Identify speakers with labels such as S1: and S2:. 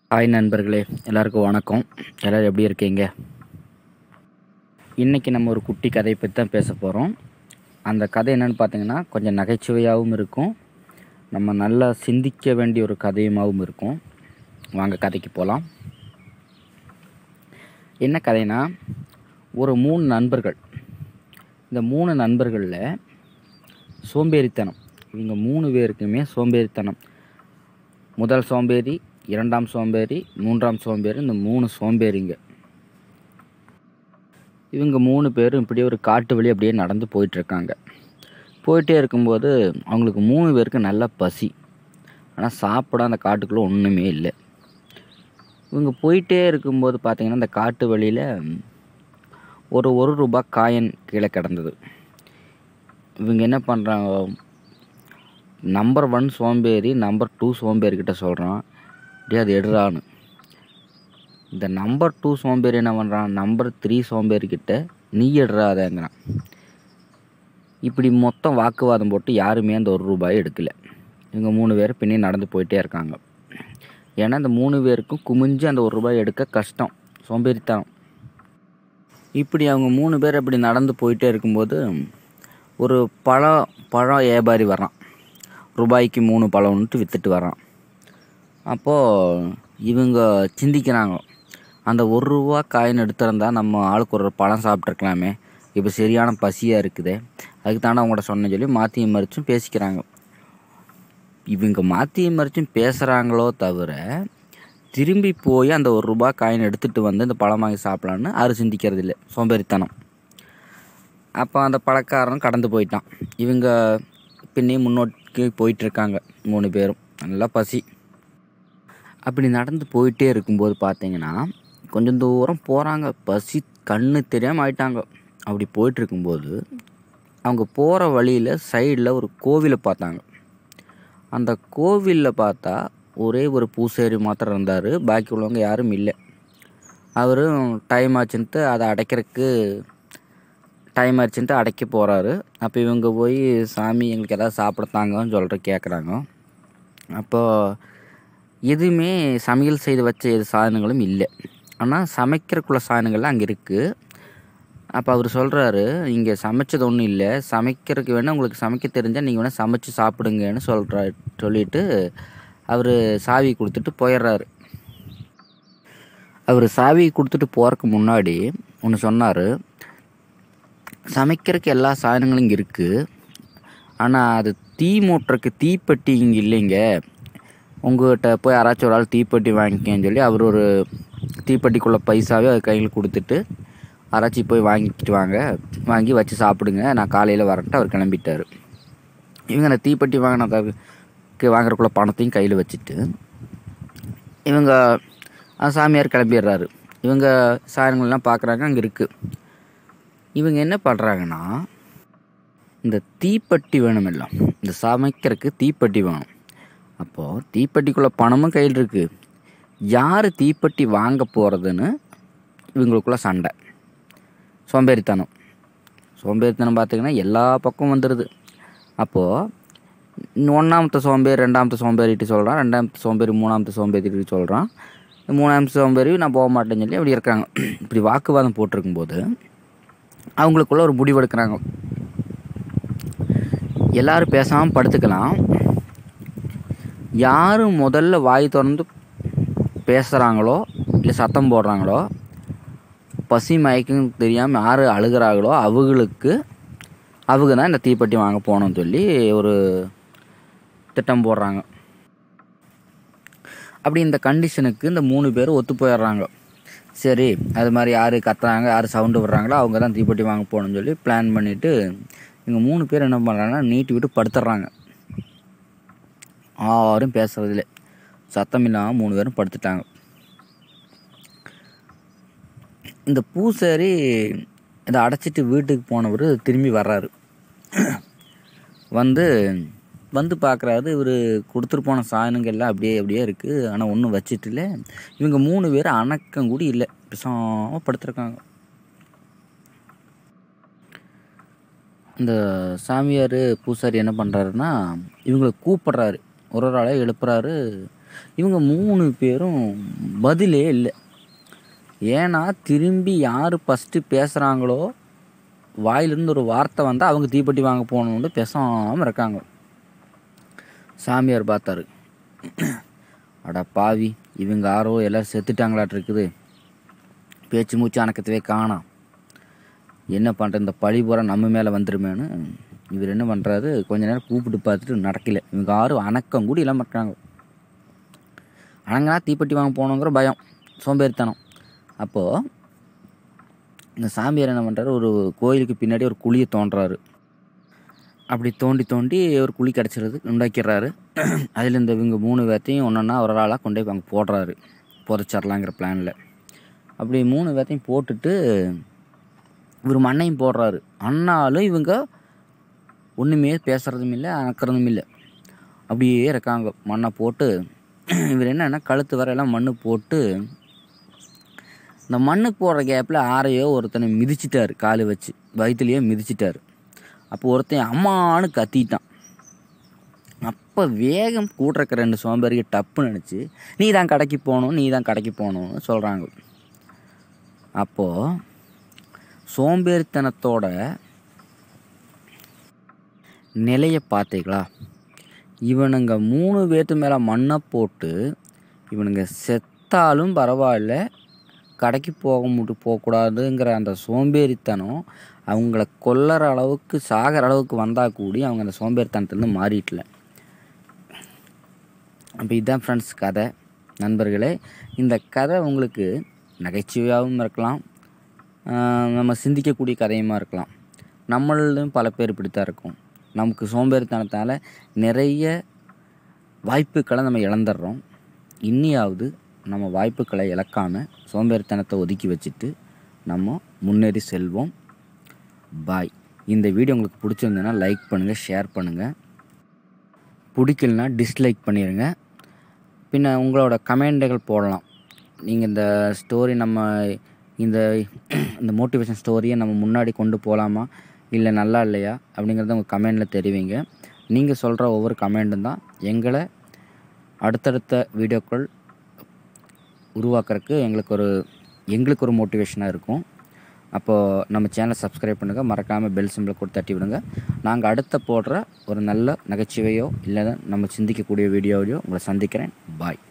S1: hi நண்பர்களே எல்லாருக்கும் வணக்கம் எல்லோரும் எப்படி இருக்கீங்க இன்றைக்கி நம்ம ஒரு குட்டி கதையை பற்றி தான் பேச போகிறோம் அந்த கதை என்னென்னு பார்த்தீங்கன்னா கொஞ்சம் நகைச்சுவையாகவும் இருக்கும் நம்ம நல்லா சிந்திக்க வேண்டிய ஒரு கதையுமாகவும் இருக்கும் வாங்க கதைக்கு போகலாம் என்ன கதைனா ஒரு மூணு நண்பர்கள் இந்த மூணு நண்பர்களில் சோம்பேறித்தனம் இவங்க மூணு பேருக்குமே சோம்பேறித்தனம் முதல் சோம்பேறி இரண்டாம் சோம்பேறி மூன்றாம் சோம்பேறி இந்த மூணு சோம்பேறிங்க இவங்க மூணு பேரும் இப்படியே ஒரு காட்டு வழி அப்படியே நடந்து போயிட்டுருக்காங்க போயிட்டே இருக்கும்போது அவங்களுக்கு மூணு பேருக்கு நல்ல பசி ஆனால் சாப்பிட அந்த காட்டுக்குள்ளே ஒன்றுமே இல்லை இவங்க போயிட்டே இருக்கும்போது பார்த்தீங்கன்னா அந்த காட்டு வழியில் ஒரு ஒரு ரூபாய் காயின் கீழே கிடந்தது இவங்க என்ன பண்ணுறாங்க நம்பர் ஒன் சோம்பேறி நம்பர் டூ சோம்பேறிக்கிட்ட சொல்கிறான் டே அது எடுறான்னு இந்த நம்பர் டூ சோம்பேறி என்ன பண்ணுறான் நம்பர் த்ரீ சோம்பேறிக்கிட்ட நீ எடுறாதேங்கிறான் இப்படி மொத்தம் வாக்குவாதம் போட்டு யாருமே அந்த ஒரு ரூபாயை எடுக்கலை இவங்க மூணு பேர் பின்னே நடந்து போயிட்டே இருக்காங்க ஏன்னா இந்த மூணு பேருக்கும் குமிஞ்சு அந்த ஒரு ரூபாய் எடுக்க கஷ்டம் சோம்பேறித்தனம் இப்படி அவங்க மூணு பேர் அப்படி நடந்து போயிட்டே இருக்கும்போது ஒரு பழம் பழம் வியாபாரி வரான் ரூபாய்க்கு மூணு பழம்னுட்டு விற்றுட்டு வரான் அப்போது இவங்க சிந்திக்கிறாங்க அந்த ஒரு ரூபா காயின் எடுத்திருந்தா நம்ம ஆளுக்கு ஒரு பழம் சாப்பிட்ருக்கலாமே இப்போ சரியான பசியாக இருக்குது அதுக்கு தானே அவங்கள்ட்ட சொன்னேன்னு சொல்லி மாற்றியும் மறிச்சும் பேசிக்கிறாங்க இவங்க மாற்றியும் மறிச்சும் பேசுகிறாங்களோ தவிர திரும்பி போய் அந்த ஒரு ரூபா காயின் எடுத்துகிட்டு வந்து இந்த பழம் வாங்கி சாப்பிட்லான்னு யாரும் சிந்திக்கிறது இல்லை சோம்பேறித்தனம் அப்போ அந்த பழக்காரன் கடந்து போயிட்டான் இவங்க பின்னே முன்னோக்கி போயிட்டுருக்காங்க மூணு பேரும் நல்லா பசி அப்படி நடந்து போயிட்டே இருக்கும்போது பார்த்தீங்கன்னா கொஞ்சம் தூரம் போகிறாங்க பசி கண்ணு தெரியாமல் ஆயிட்டாங்க அப்படி போயிட்டுருக்கும்போது அவங்க போகிற வழியில் சைடில் ஒரு கோவிலை பார்த்தாங்க அந்த கோவிலில் பார்த்தா ஒரே ஒரு பூசேரி மாத்திரம் இருந்தார் பாக்கி உள்ளவங்க யாரும் இல்லை அவரும் டைம் ஆச்சுன்ட்டு அதை அடைக்கிறதுக்கு டைம் ஆச்சுன்ட்டு அடைக்க போகிறாரு அப்போ இவங்க போய் சாமி எங்களுக்கு எதாவது சாப்பிடத்தாங்கன்னு சொல்கிற கேட்குறாங்க அப்போது எதுவுமே சமையல் செய்து வச்ச எது சாதனங்களும் இல்லை ஆனால் சமைக்கிறக்குள்ள சாதனங்கள்லாம் அங்கே இருக்குது அப்போ அவர் சொல்கிறாரு இங்கே சமைச்சது ஒன்றும் இல்லை சமைக்கிறதுக்கு வேணால் உங்களுக்கு சமைக்க தெரிஞ்சால் நீங்கள் வேணால் சமைச்சு சாப்பிடுங்கன்னு சொல்கிறா சொல்லிவிட்டு அவர் சாவி கொடுத்துட்டு போயிடுறாரு அவர் சாவி கொடுத்துட்டு போகிறதுக்கு முன்னாடி ஒன்று சொன்னார் சமைக்கிறதுக்கு எல்லா சாதனங்களும் இங்கே இருக்குது ஆனால் அது தீ மூட்டுறக்கு தீப்பெட்டி இங்கே இல்லைங்க உங்கள்கிட்ட போய் யாராச்சும் ஒரு ஆள் தீப்பெட்டி வாங்கிக்கன்னு சொல்லி அவர் ஒரு தீப்பெட்டிக்குள்ளே பைசாவே அது கையில் கொடுத்துட்டு யாராச்சும் போய் வாங்கிட்டு வாங்க வாங்கி வச்சு சாப்பிடுங்க நான் காலையில் வரேன்ட்டு அவர் கிளம்பிட்டார் இவங்க அந்த தீப்பெட்டி வாங்கினதுக்கு வாங்குறக்குள்ள பணத்தையும் கையில் வச்சுட்டு இவங்க அந்த சாமியார் கிளம்பிடுறாரு இவங்க சாயங்கள்லாம் பார்க்குறாங்க அங்கே இருக்குது இவங்க என்ன பண்ணுறாங்கன்னா இந்த தீப்பெட்டி வேணும் எல்லாம் இந்த சமைக்கிறதுக்கு தீப்பெட்டி வேணும் அப்போது தீப்பெட்டிக்குள்ளே பணமும் கையில் இருக்குது யார் தீப்பெட்டி வாங்க போகிறதுன்னு இவங்களுக்குள்ள சண்டை சோம்பேறித்தனம் சோம்பேறித்தனம் பார்த்திங்கன்னா எல்லா பக்கம் வந்துடுது அப்போது ஒன்றாமത്തെ சோம்பேறி ரெண்டாமത്തെ சோம்பேறிட்டு சொல்கிறான் ரெண்டாமത്തെ சோம்பேறி மூணாமത്തെ சோம்பேறிட்டு சொல்கிறான் மூணாமത്തെ சோம்பேறி நான் போக மாட்டேன்னு சொல்லி அப்படி இருக்காங்க இப்படி வாக்குவாதம் போட்டிருக்கும்போது அவங்களுக்குள்ள ஒரு முடிவு எடுக்கிறாங்க எல்லோரும் பேசாமல் படுத்துக்கலாம் யார் முதல்ல வாய் திறந்து பேசுகிறாங்களோ இல்லை சத்தம் போடுறாங்களோ பசி மயக்கம் தெரியாமல் யார் அழுகிறாங்களோ அவங்களுக்கு அவங்க தான் இந்த தீப்பெட்டி வாங்க போகணும்னு சொல்லி ஒரு திட்டம் போடுறாங்க அப்படி இந்த கண்டிஷனுக்கு இந்த மூணு பேர் ஒத்து போயிடுறாங்க சரி அது மாதிரி யார் கத்துறாங்க யார் சவுண்டு விடுறாங்களோ அவங்க தான் தீப்பெட்டி வாங்க போகணும்னு சொல்லி பிளான் பண்ணிவிட்டு இவங்க மூணு பேர் என்ன பண்ணுறாங்கன்னா நீட்டி விட்டு படுத்துடுறாங்க யாரும் பேசுறதில்ல சத்தம் இல்லாமல் மூணு பேரும் படுத்துட்டாங்க இந்த பூசாரி இதை அடைச்சிட்டு வீட்டுக்கு போனவர் திரும்பி வர்றாரு வந்து வந்து பார்க்குறாரு இவர் கொடுத்துட்டு போன சாதனங்கள் எல்லாம் அப்படியே அப்படியே இருக்குது ஆனால் ஒன்றும் வச்சிட்டு இல்லை இவங்க மூணு பேர் அணக்கம் கூட இல்லை பேசாமல் படுத்துருக்காங்க இந்த சாமியார் பூசாரி என்ன பண்ணுறாருன்னா இவங்களை கூப்பிட்றாரு ஒரு ஒரு ஆளாக எழுப்புறாரு இவங்க மூணு பேரும் பதிலே இல்லை ஏன்னா திரும்பி யார் ஃபஸ்ட்டு பேசுகிறாங்களோ வாயிலிருந்து ஒரு வார்த்தை வந்தால் அவங்க தீப்பெட்டி வாங்க போகணுன்னு பேசாமல் இருக்காங்க சாமியார் பார்த்தாரு அட பாவி இவங்க யாரோ எல்லோரும் செத்துட்டாங்களாட்டு இருக்குது பேச்சு மூச்சு அணக்கத்தவே காணாம் என்ன பண்ணுற இந்த பழி பூரா நம்ம மேலே வந்துருமேன்னு இவர் என்ன பண்ணுறாரு கொஞ்ச நேரம் கூப்பிட்டு பார்த்துட்டு நடக்கல இவங்க யாரும் அணக்கம் கூட இல்லாமல் இருக்காங்க அணங்கினா தீப்பெட்டி வாங்க போகணுங்கிற பயம் சோம்பேறித்தனம் அப்போது இந்த சாமியார் என்ன பண்ணுறாரு ஒரு கோயிலுக்கு பின்னாடி ஒரு குழியை தோன்றாரு அப்படி தோண்டி தோண்டி ஒரு குழி கிடச்சிறது உண்டாக்கிடுறாரு அதில் இந்த இவங்க மூணு பேர்த்தையும் ஒன்றா ஒரு ஒரு ஆளாக கொண்டு போய் அங்கே போடுறாரு புதைச்சிடலாங்கிற பிளானில் அப்படி மூணு பேர்த்தையும் போட்டுட்டு இவர் மண்ணையும் போடுறாரு அண்ணாலும் இவங்க ஒன்றுமே பேசுகிறதும் இல்லை அணக்கிறதும் இல்லை அப்படியே இருக்காங்க மண்ணை போட்டு இவர் என்னன்னா கழுத்து வரையெல்லாம் மண் போட்டு இந்த மண்ணு போடுற கேப்பில் ஆரையோ ஒருத்தனை மிதிச்சிட்டாரு கால் வச்சு வயிற்றுலையோ மிதிச்சிட்டாரு அப்போ ஒருத்தன் அம்மான்னு கத்திட்டான் அப்போ வேகம் கூட்டுறக்க ரெண்டு சோம்பேறிக்கு டப்புன்னு நினச்சி நீ தான் கடைக்கு போகணும் நீ தான் கடைக்கு போகணும்னு சொல்கிறாங்க அப்போது சோம்பேறித்தனத்தோட நிலையை பார்த்தீங்களா இவனுங்க மூணு பேர்த்து மேலே மண்ணை போட்டு இவனுங்க செத்தாலும் பரவாயில்ல கடைக்கு போக முட்டு போகக்கூடாதுங்கிற அந்த சோம்பேறித்தனம் அவங்கள கொல்லற அளவுக்கு சாகிற அளவுக்கு வந்தால் கூடி அவங்க அந்த சோம்பேறித்தனத்துலேருந்து மாறிட்டல அப்போ இதுதான் ஃப்ரெண்ட்ஸ் கதை நண்பர்களே இந்த கதை உங்களுக்கு நகைச்சுவையாகவும் இருக்கலாம் ஆஹ் நம்ம சிந்திக்கக்கூடிய கதையுமா இருக்கலாம் நம்மளும் பல பேர் இப்படி தான் இருக்கும் நமக்கு சோம்பேறித்தனத்தால் நிறைய வாய்ப்புகளை நம்ம இழந்துடுறோம் இன்னியாவது நம்ம வாய்ப்புகளை இழக்காமல் சோம்பேறித்தனத்தை ஒதுக்கி வச்சுட்டு நம்ம முன்னேறி செல்வோம் பாய் இந்த வீடியோ உங்களுக்கு பிடிச்சிருந்ததுன்னா லைக் பண்ணுங்கள் ஷேர் பண்ணுங்கள் பிடிக்கலனா டிஸ்லைக் பண்ணிடுங்க பின்ன உங்களோட கமெண்ட்டுகள் போடலாம் நீங்கள் இந்த ஸ்டோரி நம்ம இந்த இந்த மோட்டிவேஷன் ஸ்டோரியை நம்ம முன்னாடி கொண்டு போகலாமா இல்லை நல்லா இல்லையா அப்படிங்கிறத உங்கள் கமெண்டில் தெரிவிங்க நீங்கள் சொல்கிற ஒவ்வொரு கமெண்ட்டும் தான் எங்களை அடுத்தடுத்த வீடியோக்கள் உருவாக்குறதுக்கு எங்களுக்கு ஒரு எங்களுக்கு ஒரு மோட்டிவேஷனாக இருக்கும் அப்போது நம்ம சேனலை சப்ஸ்கிரைப் பண்ணுங்கள் மறக்காமல் பெல் சிம்பிளை கொடுத்து தட்டி விடுங்க நாங்கள் அடுத்த போடுற ஒரு நல்ல நகைச்சுவையோ இல்லை நம்ம சிந்திக்கக்கூடிய வீடியோவையோ உங்களை சந்திக்கிறேன் பாய்